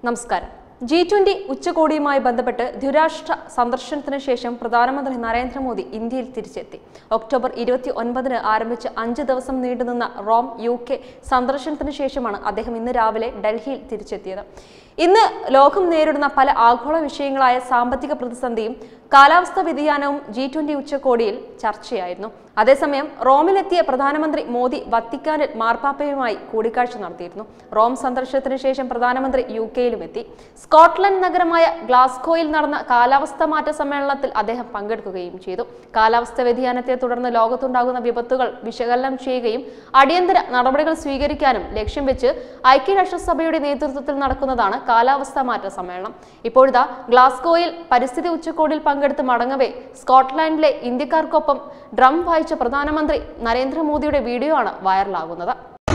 നമസ്കാരം G twenty ഉച്ചകോടിയുമായി ബന്ധപ്പെട്ട് ദ്വിരാഷ്ട്ര സന്ദർശനത്തിന് ശേഷം പ്രധാനമന്ത്രി നരേന്ദ്രമോദി ഇന്ത്യയിൽ തിരിച്ചെത്തി ഒക്ടോബർ ഇരുപത്തി ഒൻപതിന് ആരംഭിച്ച് അഞ്ച് ദിവസം നീണ്ടുനിന്ന റോം യു കെ സന്ദർശനത്തിന് ശേഷമാണ് അദ്ദേഹം ഇന്ന് രാവിലെ ഡൽഹിയിൽ തിരിച്ചെത്തിയത് ഇന്ന് ലോകം നേരിടുന്ന പല ആഗോള വിഷയങ്ങളായ സാമ്പത്തിക പ്രതിസന്ധിയും കാലാവസ്ഥാ വ്യതിയാനവും ജി ട്വന്റി ഉച്ചകോടിയിൽ ചർച്ചയായിരുന്നു അതേസമയം റോമിലെത്തിയ പ്രധാനമന്ത്രി മോദി വത്തിക്കാനിൽ മാർപ്പാപ്പയുമായി കൂടിക്കാഴ്ച നടത്തിയിരുന്നു റോം സന്ദർശനത്തിന് ശേഷം പ്രധാനമന്ത്രി യു കെയിലും എത്തി സ്കോട്ട്ലൻഡ് നഗരമായ ഗ്ലാസ്ഗോയിൽ നടന്ന കാലാവസ്ഥാ മാറ്റ സമ്മേളനത്തിൽ അദ്ദേഹം പങ്കെടുക്കുകയും ചെയ്തു കാലാവസ്ഥാ വ്യതിയാനത്തെ തുടർന്ന് ലോകത്തുണ്ടാകുന്ന വിപത്തുകൾ വിശകലനം ചെയ്യുകയും അടിയന്തര നടപടികൾ സ്വീകരിക്കാനും ലക്ഷ്യം വെച്ച് ഐക്യരാഷ്ട്രസഭയുടെ നേതൃത്വത്തിൽ നടക്കുന്നതാണ് കാലാവസ്ഥാ മാറ്റ സമ്മേളനം ഇപ്പോഴിതാ ഗ്ലാസ്ഗോയിൽ പരിസ്ഥിതി ഉച്ചകോടിയിൽ പങ്കെടുത്ത് മടങ്ങവേ സ്കോട്ട്ലാൻഡിലെ ഇന്ത്യക്കാർക്കൊപ്പം ഡ്രം വായിച്ച പ്രധാനമന്ത്രി നരേന്ദ്രമോദിയുടെ വീഡിയോ ആണ് വൈറലാകുന്നത്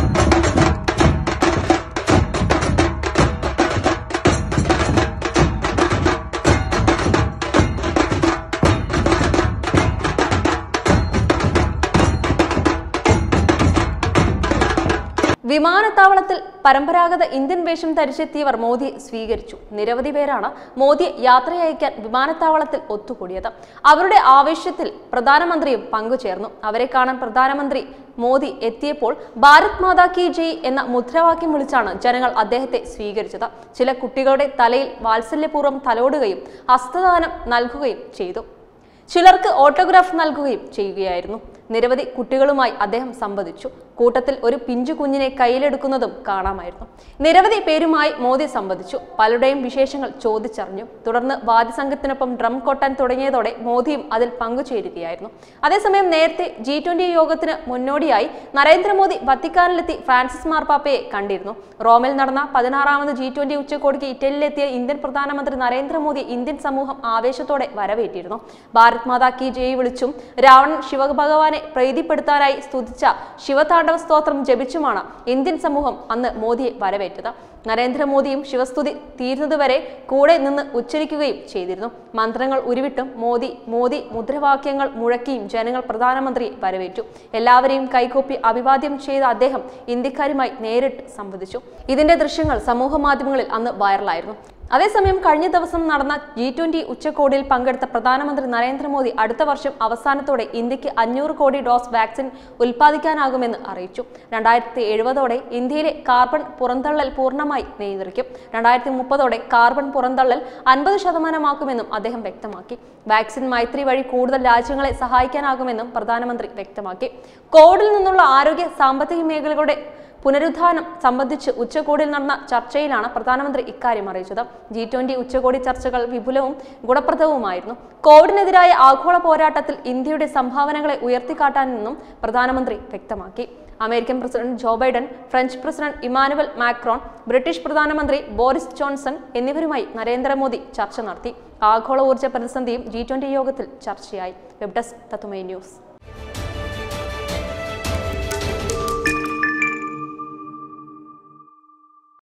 വിമാനത്താവളത്തിൽ പരമ്പരാഗത ഇന്ത്യൻ വേഷം ധരിച്ചെത്തിയവർ മോദിയെ സ്വീകരിച്ചു നിരവധി പേരാണ് മോദിയെ യാത്രയയക്കാൻ വിമാനത്താവളത്തിൽ ഒത്തുകൂടിയത് അവരുടെ ആവേശത്തിൽ പ്രധാനമന്ത്രിയും പങ്കുചേർന്നു അവരെ കാണാൻ പ്രധാനമന്ത്രി മോദി എത്തിയപ്പോൾ ഭാരത് മാതാ കി ജയ് എന്ന മുദ്രാവാക്യം വിളിച്ചാണ് ജനങ്ങൾ അദ്ദേഹത്തെ സ്വീകരിച്ചത് ചില കുട്ടികളുടെ തലയിൽ വാത്സല്യപൂർവ്വം തലോടുകയും ഹസ്തദാനം നൽകുകയും ചെയ്തു ചിലർക്ക് ഓട്ടോഗ്രാഫ് നൽകുകയും ചെയ്യുകയായിരുന്നു നിരവധി കുട്ടികളുമായി അദ്ദേഹം സംവദിച്ചു കൂട്ടത്തിൽ ഒരു പിഞ്ചു കുഞ്ഞിനെ കയ്യിലെടുക്കുന്നതും കാണാമായിരുന്നു നിരവധി പേരുമായി മോദി സംവദിച്ചു പലരുടെയും വിശേഷങ്ങൾ ചോദിച്ചറിഞ്ഞു തുടർന്ന് വാദ്യസംഘത്തിനൊപ്പം ഡ്രം കൊട്ടാൻ തുടങ്ങിയതോടെ മോദിയും അതിൽ പങ്കുചേരുകയായിരുന്നു അതേസമയം നേരത്തെ ജി ട്വന്റി യോഗത്തിന് മുന്നോടിയായി നരേന്ദ്രമോദി വത്തിക്കാനിലെത്തി ഫ്രാൻസിസ് മാർപ്പാപ്പയെ കണ്ടിരുന്നു റോമിൽ നടന്ന പതിനാറാമത് ജി ട്വന്റി ഉച്ചകോടിക്ക് ഇറ്റലിയിലെത്തിയ ഇന്ത്യൻ പ്രധാനമന്ത്രി നരേന്ദ്രമോദി ഇന്ത്യൻ സമൂഹം ആവേശത്തോടെ വരവേറ്റിരുന്നു ഭാരത് മാതാ കി ജയ് വിളിച്ചും രാവണൻ ശിവഭഗവാനെ പ്രീതിപ്പെടുത്താനായി സ്തുതിച്ച ശിവതാണ്ഡവ സ്തോത്രം ജപിച്ചുമാണ് ഇന്ത്യൻ സമൂഹം അന്ന് മോദിയെ വരവേറ്റത് നരേന്ദ്രമോദിയും ശിവസ്തുതി തീരുന്നതുവരെ കൂടെ നിന്ന് ഉച്ചരിക്കുകയും ചെയ്തിരുന്നു മന്ത്രങ്ങൾ ഉരുവിട്ടും മോദി മോദി മുദ്രാവാക്യങ്ങൾ മുഴക്കിയും ജനങ്ങൾ പ്രധാനമന്ത്രിയെ വരവേറ്റു എല്ലാവരെയും കൈകൂപ്പി അഭിവാദ്യം ചെയ്ത അദ്ദേഹം ഇന്ത്യക്കാരുമായി നേരിട്ട് സംവദിച്ചു ഇതിന്റെ ദൃശ്യങ്ങൾ സമൂഹ മാധ്യമങ്ങളിൽ അന്ന് വൈറലായിരുന്നു അതേസമയം കഴിഞ്ഞ ദിവസം നടന്ന ജി ട്വന്റി ഉച്ചകോടിയിൽ പങ്കെടുത്ത പ്രധാനമന്ത്രി നരേന്ദ്രമോദി അടുത്ത വർഷം അവസാനത്തോടെ ഇന്ത്യക്ക് അഞ്ഞൂറ് കോടി ഡോസ് വാക്സിൻ ഉൽപ്പാദിക്കാനാകുമെന്ന് അറിയിച്ചു രണ്ടായിരത്തി എഴുപതോടെ ഇന്ത്യയിലെ കാർബൺ പുറന്തള്ളൽ പൂർണ്ണമായി നിയന്ത്രിക്കും രണ്ടായിരത്തി മുപ്പതോടെ കാർബൺ പുറന്തള്ളൽ അൻപത് ശതമാനമാക്കുമെന്നും അദ്ദേഹം വ്യക്തമാക്കി വാക്സിൻ മൈത്രി വഴി കൂടുതൽ രാജ്യങ്ങളെ സഹായിക്കാനാകുമെന്നും പ്രധാനമന്ത്രി വ്യക്തമാക്കി കോവിഡിൽ നിന്നുള്ള ആരോഗ്യ സാമ്പത്തിക മേഖലകളുടെ പുനരുദ്ധാനം സംബന്ധിച്ച് ഉച്ചകോടിയിൽ നടന്ന ചർച്ചയിലാണ് പ്രധാനമന്ത്രി ഇക്കാര്യം അറിയിച്ചത് ജി ട്വന്റി ഉച്ചകോടി ചർച്ചകൾ വിപുലവും ഗുണപ്രദവുമായിരുന്നു കോവിഡിനെതിരായ ആഗോള പോരാട്ടത്തിൽ ഇന്ത്യയുടെ സംഭാവനകളെ ഉയർത്തിക്കാട്ടാനെന്നും പ്രധാനമന്ത്രി വ്യക്തമാക്കി American president Joe Biden French president Emmanuel Macron British പ്രധാനമന്ത്രി ബോറിസ് ജോൺസൺ എന്നിവരുമായി നരേന്ദ്രമോദി ചർച്ച നടത്തി ആഗോള ഊർജ്ജ പ്രതിസന്ധിയും ജി ട്വന്റി യോഗത്തിൽ ചർച്ചയായി വെബ് ഡെസ്ക് തത്തുമൈ ന്യൂസ്